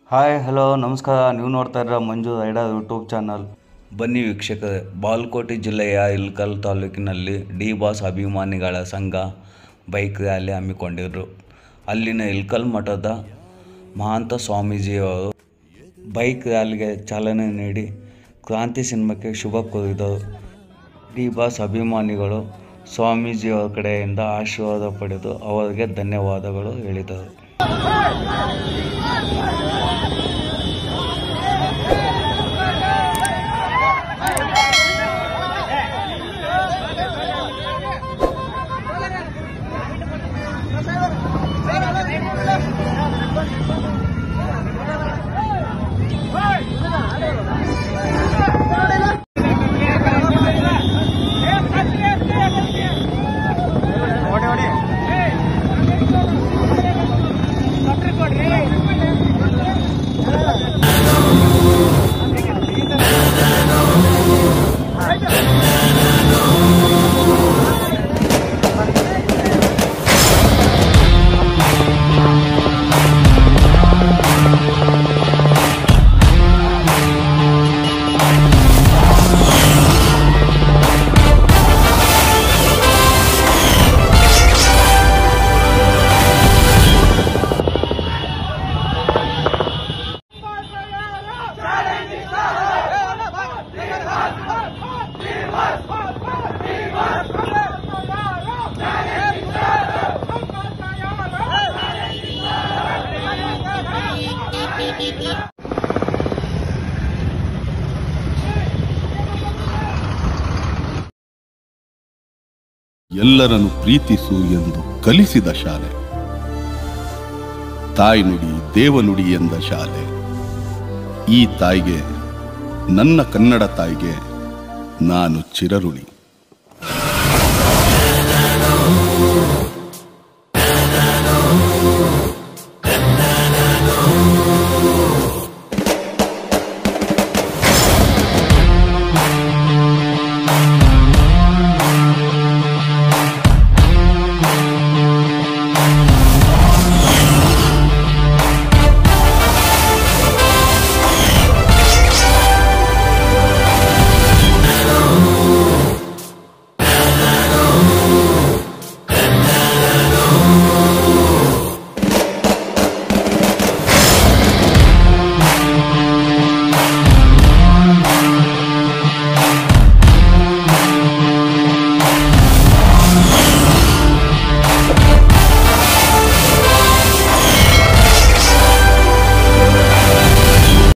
hi hello ನಮಸ್ಕಾರ ನೀವು ನೋಡ್ತಾ ಇದ್ದೀರಾ ಮಂಜು ರೈಡರ್ ಯೂಟ್ಯೂಬ್ ಚಾನಲ್ ಬನ್ನಿ ವೀಕ್ಷಕರೇ ಬಾಲ್ಕೋಟೆ ಜಿಲ್ಲೆಯ ಇಲ್ಕಲ್ ತಾಲೂಕಿನಲ್ಲಿ ಡಿ ಬಾಸ್ ಅಭಿಮಾನಿಗಳ ಸಂಘ ಬೈಕ್ ರ್ಯಾಲಿ ಹಮ್ಮಿಕೊಂಡಿದ್ರು ಅಲ್ಲಿನ ಇಲ್ಕಲ್ ಮಠದ ಮಹಾಂತ ಸ್ವಾಮೀಜಿಯವರು ಬೈಕ್ ರ್ಯಾಲಿಗೆ ಚಾಲನೆ ನೀಡಿ ಕ್ರಾಂತಿ ಸಿನಿಮಾಕ್ಕೆ ಶುಭ ಕೋರಿದರು ಡಿ ಬಾಸ್ ಅಭಿಮಾನಿಗಳು ಸ್ವಾಮೀಜಿಯವರ ಕಡೆಯಿಂದ ಆಶೀರ್ವಾದ ಪಡೆದು ಅವರಿಗೆ ಧನ್ಯವಾದಗಳು ಹೇಳಿದರು ಎಲ್ಲರನ್ನು ಪ್ರೀತಿಸು ಎಂದು ಕಲಿಸಿದ ಶಾಲೆ ತಾಯಿ ನುಡಿ ದೇವನುಡಿ ಎಂದ ಶಾಲೆ ಈ ತಾಯಿಗೆ ನನ್ನ ಕನ್ನಡ ತಾಯಿಗೆ ನಾನು ಚಿರಋಣಿ